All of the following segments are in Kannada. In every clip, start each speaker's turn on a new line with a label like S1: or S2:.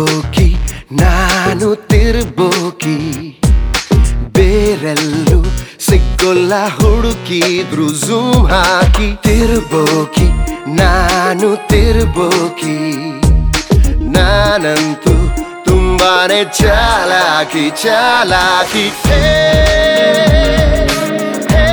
S1: ತಿರುಬೋಕಿ ನಾನು ತಿರುಬೋಕಿ ಬೇರೆಲ್ಲೂ ಸಿಕ್ಕೊಲ್ಲ ಹುಡುಕಿದ್ರು ಝೂಮ್ ಹಾಕಿ ತಿರುಬೋಕಿ ನಾನು ತಿರುಬೋಕಿ ನಾನಂತೂ ತುಂಬಾನೇ ಚಾಲಾಕಿ ಚಾಲಾಕಿ ಹೇ, ಹೇ,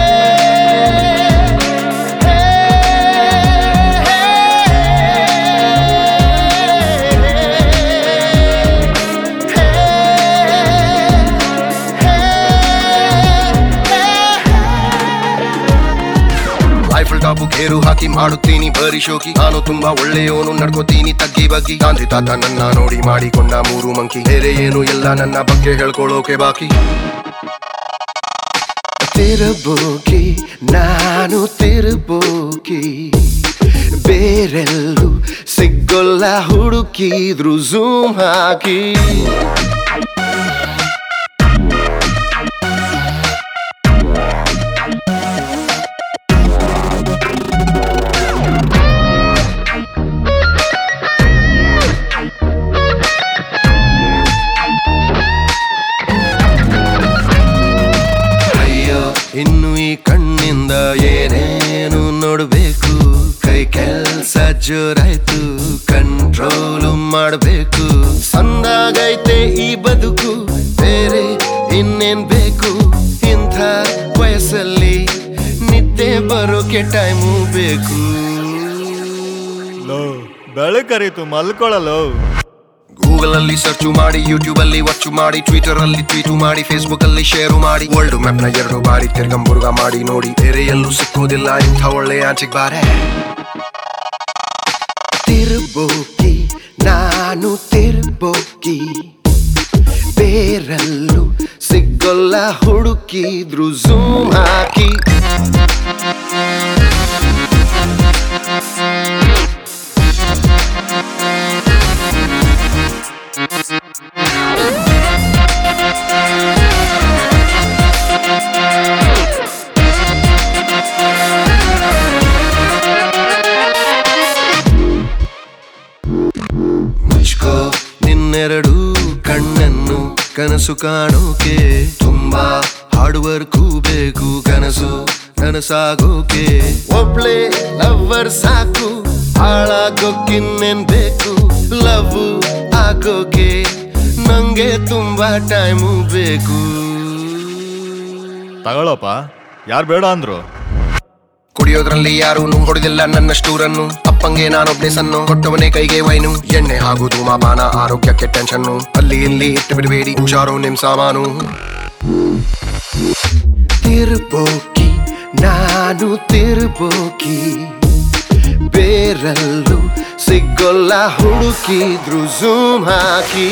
S1: ಐಫಲ್ ಟಾಪು ಕೇರು ಹಾಕಿ ಮಾಡುತ್ತೀನಿ ಬರಿ ಶೋಕಿ ನಾನು ತುಂಬಾ ಒಳ್ಳೆಯವನು ನಡ್ಕೋತೀನಿ ತಗ್ಗಿ ಬಗ್ಗಿ ಗಾಂಧಿ ತಾತ ನನ್ನ ನೋಡಿ ಮಾಡಿಕೊಂಡ ಮೂರು ಮಂಕಿ ಬೇರೆ ಏನು ಎಲ್ಲ ನನ್ನ ಬಗ್ಗೆ ಹೇಳ್ಕೊಳ್ಳೋಕೆ ಬಾಕಿ ತಿರುಬೋಕಿ ನಾನು ತಿರುಬೋಕಿ ಬೇರೆಲ್ಲೂ ಸಿಗ್ಗೊಲ್ಲ ಹುಡುಕಿದ್ರು ಝೂಮ್ ಹಾಕಿ ಅಯ್ಯೋ ಇನ್ನು ಈ ಕಣ್ಣಿಂದ ಏನೇನು ನೋಡ್ಬೇಕು ಕೈ ಕೆಲ್ಸ ಜೋರಾಯ್ತು ಕಂಟ್ರೋಲು ಮಾಡ್ಬೇಕು ಸಂದಾಗೈತೆ ಈ ಬದುಕು ಬೇರೆ ಇನ್ನೇನ್ ಬೇಕು ಇಂಥ ವಯಸ್ಸಲ್ಲಿ ನಿದ್ದೆ ಬರೋಕೆ ಟೈಮು ಬೇಕು
S2: ಲೋ ಬೆಳಕರಿತು ಮಲ್ಕೊಳ್ಳಲು
S1: ಗೂಗಲ್ ಅಲ್ಲಿ ಸರ್ಚ್ ಮಾಡಿ ಯೂಟ್ಯೂಬ್ ಅಲ್ಲಿ ವಾಚ್ ಮಾಡಿ ಟ್ವಿಟರ್ ಅಲ್ಲಿ ಟ್ವೀಟ್ ಮಾಡಿ ಫೇಸ್ಬುಕ್ ಅಲ್ಲಿ ಶೇರ್ ಮಾಡಿ ವರ್ಲ್ಡ್ ಮ್ಯಾಪ್ ನ ಎರಡು ಬಾರಿ ತಿರ್ಗಂಬುರ್ಗ ಮಾಡಿ ನೋಡಿ ಬೇರೆ ಎಲ್ಲೂ ಸಿಕ್ಕೋದಿಲ್ಲ ಇಂಥ ಒಳ್ಳೆ ಆಚೆಗೆ ಬಾರೆ ತಿರುಬೋಕಿ ನಾನು ತಿರುಬೋಕಿ ಬೇರಲ್ಲೂ ಸಿಗ್ಗೊಲ್ಲ ಹುಡುಕಿದ್ರು ಝೂಮ್ ಹಾಕಿ ಮುಚ್ಕೋ ನಿನ್ನೆರಡು ಕಣ್ಣನ್ನು ಕನಸು ಕಾಣೋಕೆ ತುಂಬಾ ಹಾರ್ಡ್ ವರ್ಕು ಬೇಕು ಕನಸು ನನಸಾಗೋಕೆ ಒಬ್ಳೆ ಲವ್ವರ್ ಸಾಕು ಹಾಳಾಗೋಕಿನ್ನೇನ್ ಬೇಕು ಲವ್ ಆಗೋಕೆ ನಂಗೆ ತುಂಬಾ ಟೈಮು ಬೇಕು
S2: ತಗೊಳಪ್ಪ ಯಾರು ಬೇಡ ಅಂದ್ರು
S1: ಕುಡಿಯೋದ್ರಲ್ಲಿ ಯಾರು ಹೊಡೆದಿಲ್ಲ ನನ್ನ ಸ್ಟೂರನ್ನು ಅಪ್ಪಂಗೆ ನಾನೊಬ್ನೇ ಸನ್ನು ಕೊಟ್ಟವನೇ ಕೈಗೆ ವೈನು ಎಣ್ಣೆ ಹಾಗೂ ಧೂಮಪಾನ ಆರೋಗ್ಯಕ್ಕೆ ಟೆನ್ಷನ್ನು ಅಲ್ಲಿ ಇಲ್ಲಿ ಇಟ್ಟು ಬಿಡಬೇಡಿ ಹುಷಾರು ನಿಮ್ ಸಾಮಾನು ತಿರುಬೋಕಿ ನಾನು ತಿರುಬೋಕಿ ಬೇರಲ್ಲೂ ಸಿಗ್ಗೊಲ್ಲ ಹುಡುಕಿದ್ರು ಝೂಮ್ ಹಾಕಿ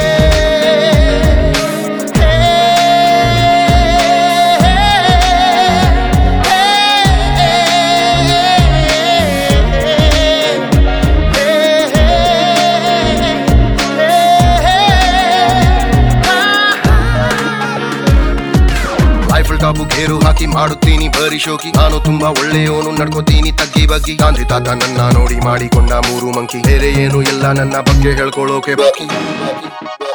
S1: ಐಫಲ್ ಟಾಪು ಗೇರು ಹಾಕಿ ಮಾಡುತ್ತೀನಿ ಬರಿ ಶೋಕಿ ನಾನು ತುಂಬಾ ಒಳ್ಳೆಯವನು ನಡ್ಕೋತೀನಿ ತಗ್ಗಿ ಬಗ್ಗಿ ಗಾಂಧಿ ತಾತ ನನ್ನ ನೋಡಿ ಮಾಡಿಕೊಂಡ ಮೂರು ಮಂಕಿ ಬೇರೆ ಏನು ಎಲ್ಲ ನನ್ನ ಬಗ್ಗೆ ಹೇಳ್ಕೊಳ್ಳೋಕೆ ಬಾಕಿ